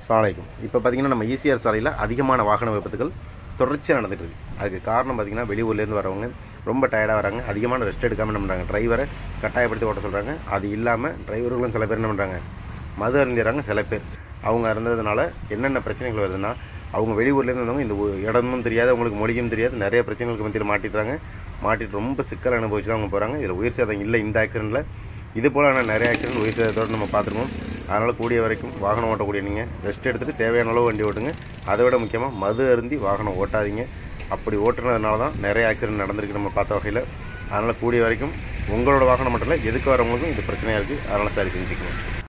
சாலைக்கும் இப்போ பார்த்தீங்கன்னா நம்ம ஈசிஆர் சாலையில் அதிகமான வாகன விபத்துகள் தொடர்ச்சியாக நடந்துட்டு இருக்கு அதுக்கு காரணம் பார்த்தீங்கன்னா வெளியூர்லேருந்து வரவங்க ரொம்ப டயர்டாக வராங்க அதிகமான ரெஸ்ட் எடுக்காமல் என்ன பண்ணுறாங்க டிரைவரை கட்டாயப்படுத்தி ஓட்ட சொல்கிறாங்க அது இல்லாமல் டிரைவர்களும் சில பேர் என்ன பண்ணுறாங்க மது அருந்திடுறாங்க சில பேர் அவங்க இருந்ததுனால என்னென்ன பிரச்சனைகள் வருதுன்னா அவங்க வெளியூர்லேருந்து வந்தவங்க இந்த ஊ- இடமும் தெரியாது அவங்களுக்கு மொழியும் தெரியாது நிறைய பிரச்சனைகளுக்கு மத்தியில் மாட்டிடுறாங்க மாட்டிட்டு ரொம்ப சிக்கல் அனுபவிச்சு தான் அவங்க போகிறாங்க இதில் உயிர் சேதம் இல்லை இந்த ஆக்சிடெண்ட்டில் இது போல் ஆனால் நிறைய ஆக்சிடென்ட் உயிர் சேதத்தோடு நம்ம பார்த்துருக்கோம் அதனால் கூடிய வரைக்கும் வாகனம் ஓட்டக்கூடிய நீங்கள் ரெஸ்ட் எடுத்துகிட்டு தேவையான அளவு வண்டி ஓட்டுங்க அதை விட முக்கியமாக மது அருந்தி வாகனம் ஓட்டாதீங்க அப்படி ஓட்டுனதுனால தான் நிறைய ஆக்சிடென்ட் நடந்திருக்கு நம்ம பார்த்த வகையில் அதனால் கூடிய வரைக்கும் உங்களோட வாகனம் மட்டும் இல்லை எதுக்கு வரவங்களுக்கும் இது பிரச்சனையாக இருக்குது அதனால் சரி செஞ்சுக்கணும்